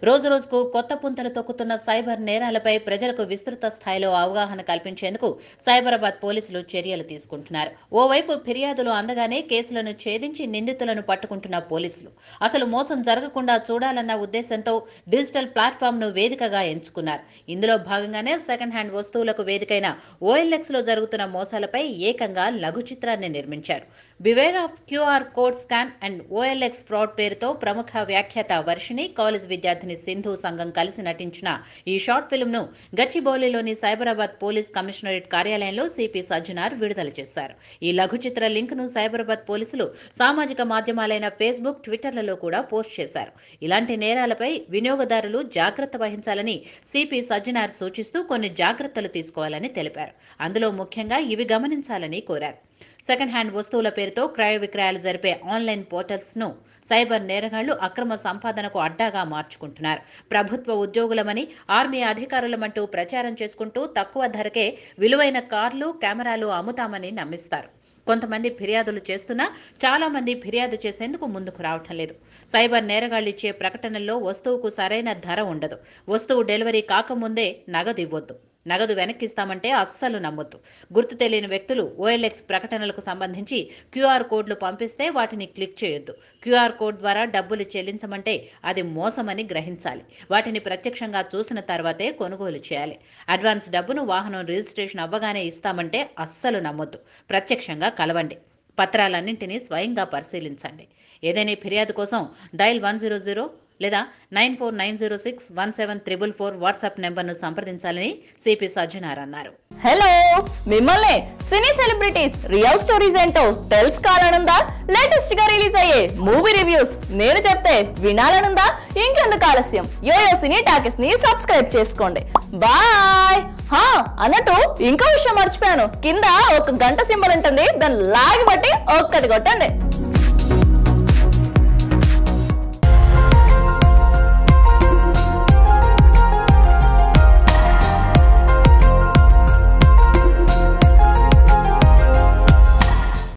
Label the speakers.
Speaker 1: రోజు రోజుకు కొత్త పుంతలు తొక్కుతున్న సైబర్ నేరాలపై ప్రజలకు విస్తృత స్థాయిలో అవగాహన కల్పించేందుకు సైబరాబాద్ పోలీసులు చర్యలు తీసుకుంటున్నారు ఓవైపు ఫిర్యాదులు అందగానే కేసులను ఛేదించి నిందితులను పట్టుకుంటున్న పోలీసులు అసలు మోసం జరగకుండా చూడాలన్న ఉద్దేశంతో డిజిటల్ ప్లాట్ఫామ్ ను వేదికగా ఎంచుకున్నారు ఇందులో భాగంగానే సెకండ్ హ్యాండ్ వస్తువులకు వేదికైన ఓఎల్ఎక్స్ లో జరుగుతున్న మోసాలపై ఏకంగా లఘు చిత్రాన్ని నిర్మించారు beware of QR code scan and OLX fraud పేరుతో ప్రముఖ వ్యాఖ్యాత వర్షిని కాలేజ్ విద్యార్థిని సింధు సంఘం కలిసి నటించిన ఈ షార్ట్ ఫిల్మ్ ను గచ్చిబౌలిలోని సైబరాబాద్ పోలీస్ కమిషనరేట్ కార్యాలయంలో సిపి సజ్జనార్ విడుదల చేశారు ఈ లఘు చిత్ర లింక్ ను సైబరాబాద్ పోలీసులు సామాజిక మాధ్యమాలైన ఫేస్బుక్ ట్విట్టర్లలో కూడా పోస్ట్ చేశారు ఇలాంటి నేరాలపై వినియోగదారులు జాగ్రత్త వహించాలని సిపి సజ్జనార్ సూచిస్తూ కొన్ని జాగ్రత్తలు తీసుకోవాలని తెలిపారు అందులో ముఖ్యంగా ఇవి గమనించాలని కోరారు సెకండ్ హ్యాండ్ వస్తువుల పేరుతో క్రయ విక్రయాలు జరిపే ఆన్లైన్ పోర్టల్స్ ను సైబర్ నేరగాళ్లు అక్రమ సంపాదనకు అడ్డాగా మార్చుకుంటున్నారు ప్రభుత్వ ఉద్యోగులమని ఆర్మీ అధికారులమంటూ ప్రచారం చేసుకుంటూ తక్కువ ధరకే విలువైన కార్లు కెమెరాలు అమ్ముతామని నమ్మిస్తారు కొంతమంది ఫిర్యాదులు చేస్తున్నా చాలా మంది ఫిర్యాదు చేసేందుకు ముందుకు రావటం లేదు సైబర్ నేరగాళ్లు ఇచ్చే ప్రకటనల్లో వస్తువుకు సరైన ధర ఉండదు వస్తువు డెలివరీ కాకముందే నగదు ఇవ్వొద్దు నగదు వెనక్కిస్తామంటే అస్సలు నమ్మొద్దు గుర్తు తెలియని వ్యక్తులు ఓఎల్ఎక్స్ ప్రకటనలకు సంబంధించి క్యూఆర్ కోడ్లు పంపిస్తే వాటిని క్లిక్ చేయొద్దు క్యూఆర్ కోడ్ ద్వారా డబ్బులు చెల్లించమంటే అది మోసమని గ్రహించాలి వాటిని ప్రత్యక్షంగా చూసిన తర్వాతే కొనుగోలు చేయాలి అడ్వాన్స్ డబ్బును వాహనం రిజిస్ట్రేషన్ అవ్వగానే ఇస్తామంటే అస్సలు నమ్మొద్దు ప్రత్యక్షంగా కలవండి పత్రాలన్నింటినీ స్వయంగా పరిశీలించండి ఏదైనా ఫిర్యాదు కోసం డైల్ వన్ జీరో జీరో లేదా nine four nine zero six one seven triple four WhatsApp నెంబర్ను సంప్రదించాలని సిపి సజ్జనార్ అన్నారు
Speaker 2: హలో మిమ్మల్ని సినీ సెలబ్రిటీస్ రియల్ స్టోరీస్ ఏంటో తెలుసుకోవాలనుందా లేటెస్ట్ గా రిలీజ్ అయ్యే మూవీ రివ్యూస్ నేను చెప్తే వినాలనుందా ఇంకెందుకు ఆలస్యం యోయో సినీ టాకెస్ ని సబ్స్క్రైబ్ చేసుకోండి బాయ్ హా అన్నట్టు ఇంకో విషయం మర్చిపోయాను కింద ఒక గంట సింబల్ ఉంటుంది దాన్ని లాగి బట్టి ఒక్కటి కొట్టండి